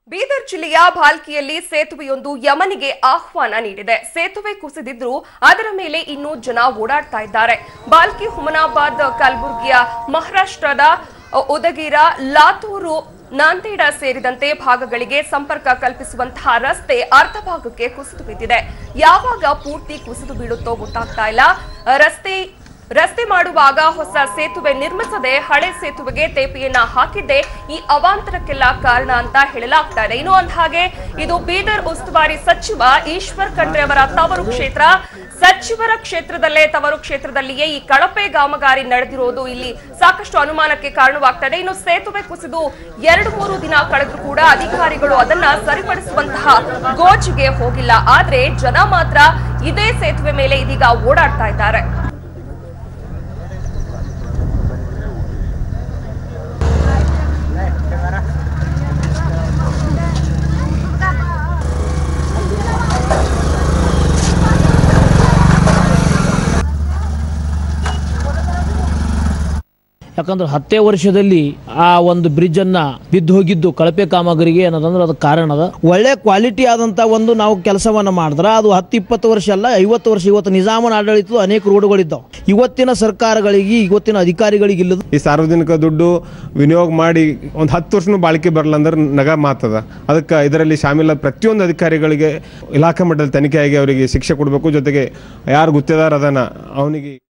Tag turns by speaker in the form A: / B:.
A: ಬೀದರ್ ಜಿಲ್ಲೆಯ ಭಾಲ್ಕಿಯಲ್ಲಿ ಸೇತುವೆಯೊಂದು ಯಮನಿಗೆ ಆಹ್ವಾನ ನೀಡಿದೆ ಸೇತುವೆ ಕುಸಿದಿದ್ರೂ ಅದರ ಮೇಲೆ ಇನ್ನೂ ಜನ ಓಡಾಡ್ತಾ ಇದ್ದಾರೆ ಬಾಲ್ಕಿ ಹುಮನಾಬಾದ್ ಕಲಬುರ್ಗಿಯ ಮಹಾರಾಷ್ಟ್ರದ ಅ, ಉದಗಿರ ಲಾತೂರು ನಾಂದೇಡ ಸೇರಿದಂತೆ ಭಾಗಗಳಿಗೆ ಸಂಪರ್ಕ ಕಲ್ಪಿಸುವಂತಹ ರಸ್ತೆ ಅರ್ಧ ಭಾಗಕ್ಕೆ ಕುಸಿದು ಬಿದ್ದಿದೆ ಯಾವಾಗ ಪೂರ್ತಿ ಕುಸಿದು ಬೀಳುತ್ತೋ ಗೊತ್ತಾಗ್ತಾ ಇಲ್ಲ ರಸ್ತೆ ರಸ್ತೆ ಮಾಡುವಾಗ ಹೊಸ ಸೇತುವೆ ನಿರ್ಮಿಸದೆ ಹಳೆ ಸೇತುವೆಗೆ ತೇಪೆಯನ್ನ ಹಾಕಿದ್ದೆ ಈ ಅವಾಂತರಕ್ಕೆಲ್ಲ ಕಾರಣ ಅಂತ ಹೇಳಲಾಗ್ತಾ ಇದೆ ಇನ್ನು ಅಂದ ಹಾಗೆ ಇದು ಬೀದರ್ ಉಸ್ತುವಾರಿ ಸಚಿವ ಈಶ್ವರ್ ಖಂಡ್ರೆ ಅವರ ತವರು ಕ್ಷೇತ್ರ ಸಚಿವರ ಕ್ಷೇತ್ರದಲ್ಲೇ ತವರು ಕ್ಷೇತ್ರದಲ್ಲಿಯೇ ಈ ಕಳಪೆ ಕಾಮಗಾರಿ ನಡೆದಿರೋದು ಇಲ್ಲಿ ಸಾಕಷ್ಟು ಅನುಮಾನಕ್ಕೆ ಕಾರಣವಾಗ್ತಾ ಇದೆ ಇನ್ನು ಸೇತುವೆ ಕುಸಿದು ಎರಡು ಮೂರು ದಿನ ಕಳೆದ್ರೂ ಕೂಡ ಅಧಿಕಾರಿಗಳು ಅದನ್ನ ಸರಿಪಡಿಸುವಂತಹ ಗೋಜಿಗೆ ಹೋಗಿಲ್ಲ ಆದ್ರೆ ಜನ ಮಾತ್ರ ಇದೇ ಸೇತುವೆ ಮೇಲೆ ಇದೀಗ ಓಡಾಡ್ತಾ ಇದ್ದಾರೆ
B: ಯಾಕಂದ್ರೆ ಹತ್ತೇ ವರ್ಷದಲ್ಲಿ ಆ ಒಂದು ಬ್ರಿಡ್ಜ್ ಅನ್ನ ಬಿದ್ದು ಹೋಗಿದ್ದು ಕಳಪೆ ಕಾಮಗಾರಿಗೆ ಅನ್ನೋದಂದ್ರೆ ಅದಕ್ಕೆ ಕಾರಣ ಅದ ಒಳ್ಳೆ ಕ್ವಾಲಿಟಿ ಆದಂತ ಒಂದು ನಾವು ಕೆಲಸವನ್ನ ಮಾಡಿದ್ರೆ ಅದು ಹತ್ತು ಇಪ್ಪತ್ತು ವರ್ಷ ಅಲ್ಲ ಐವತ್ತು ವರ್ಷ ಇವತ್ತು ನಿಜಾಮನ ಆಡಳಿತದ ಅನೇಕ ರೋಡ್ಗಳಿದ್ದಾವೆ ಇವತ್ತಿನ ಸರ್ಕಾರಗಳಿಗೆ ಇವತ್ತಿನ ಅಧಿಕಾರಿಗಳಿಗೆ ಇಲ್ಲದ
C: ಈ ಸಾರ್ವಜನಿಕ ದುಡ್ಡು ವಿನಿಯೋಗ ಮಾಡಿ ಒಂದು ಹತ್ತು ವರ್ಷನೂ ಬಾಳಿಕೆ ಬರಲ್ಲ ಅಂದ್ರೆ ನಗ ಮಾತದ ಅದಕ್ಕೆ ಇದರಲ್ಲಿ ಶಾಮೀಲ ಪ್ರತಿಯೊಂದು ಅಧಿಕಾರಿಗಳಿಗೆ ಇಲಾಖೆ ಮಟ್ಟದಲ್ಲಿ ತನಿಖೆಯಾಗಿ ಅವರಿಗೆ ಶಿಕ್ಷೆ ಕೊಡಬೇಕು ಜೊತೆಗೆ ಯಾರು ಗುತ್ತೇದಾರ ಅದನ್ನ ಅವನಿಗೆ